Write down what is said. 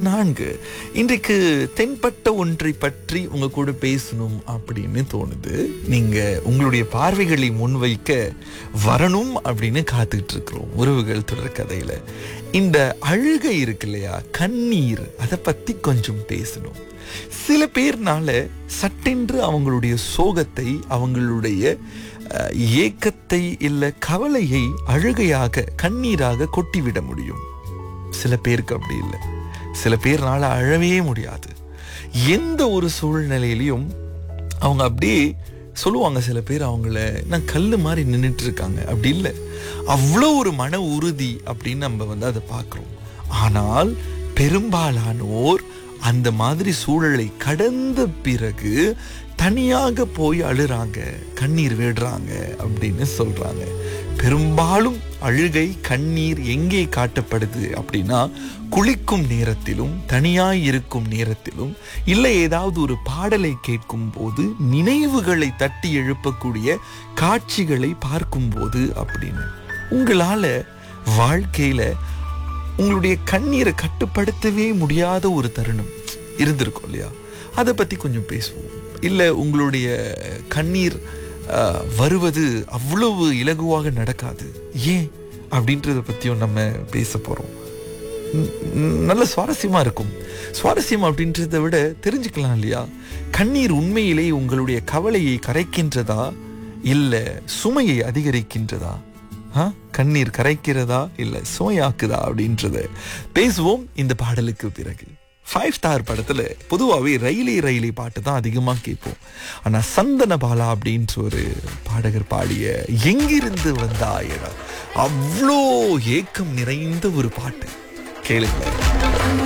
நான்கு இன்றைக்கு தென்பட்ட ஒன்றை பற்றி உங்க கூட பேசணும் அப்படின்னு தோணுது நீங்க உங்களுடைய பார்வைகளை முன்வைக்க வரணும் அப்படின்னு காத்துட்டு இருக்கிறோம் உறவுகள் தொடர் கதையில இந்த அழுகை இருக்கு இல்லையா கண்ணீர் அதை பத்தி கொஞ்சம் பேசணும் சில பேர்னால சட்டென்று அவங்களுடைய சோகத்தை அவங்களுடைய அஹ், ஏக்கத்தை இல்ல கவலையை அழுகையாக கண்ணீராக கொட்டிவிட முடியும் சில பேருக்கு அப்படி இல்லை சில பேர்னால அழவே முடியாது எந்த ஒரு சூழ்நிலையிலையும் அவங்க அப்படியே சொல்லுவாங்க சில பேர் அவங்கள நான் கல் மாதிரி நின்றுட்டு இருக்காங்க அப்படி இல்லை அவ்வளோ ஒரு மன உறுதி அப்படின்னு நம்ம வந்து அதை பார்க்குறோம் ஆனால் பெரும்பாலானோர் அந்த மாதிரி சூழலை கடந்த பிறகு தனியாக போய் அழுறாங்க கண்ணீர் விடுறாங்க அப்படின்னு சொல்றாங்க பெரும்பாலும் அழுகை கண்ணீர் எங்கே காட்டப்படுது அப்படின்னா குளிக்கும் நேரத்திலும் தனியாய் இருக்கும் நேரத்திலும் இல்லை ஏதாவது ஒரு பாடலை கேட்கும் போது நினைவுகளை தட்டி எழுப்பக்கூடிய காட்சிகளை பார்க்கும்போது அப்படின்னு உங்களால வாழ்க்கையில உங்களுடைய கண்ணீரை கட்டுப்படுத்தவே முடியாத ஒரு தருணம் இருந்திருக்கும் இல்லையா அதை பத்தி கொஞ்சம் பேசுவோம் இல்ல உங்களுடைய கண்ணீர் ஆஹ், வருவது அவ்வளவு இலகுவாக நடக்காது ஏன் அப்படின்றத பத்தியும் நம்ம பேச போறோம் ந- ந- நல்ல சுவாரஸ்யமா இருக்கும் சுவாரஸ்யம் அப்படின்றத விட தெரிஞ்சுக்கலாம் இல்லையா கண்ணீர் உண்மையிலே உங்களுடைய கவலையை கரைக்கின்றதா இல்ல சுமையை அதிகரிக்கின்றதா ஆ? கண்ணீர் கரைக்கிறதா இல்ல சுமையாக்குதா அப்படின்றத பேசுவோம் இந்த பாடலுக்கு பிறகு ஃபைவ் ஸ்டார் படத்துல பொதுவாகவே ரயிலே ரயிலே பாட்டு தான் அதிகமா கேட்போம் ஆனா சந்தன பாலா அப்படின்ற ஒரு பாடகர் பாடிய எங்கிருந்து வந்தாயடா அவ்வளோ ஏக்கம் நிறைந்த ஒரு பாட்டு கேளுங்க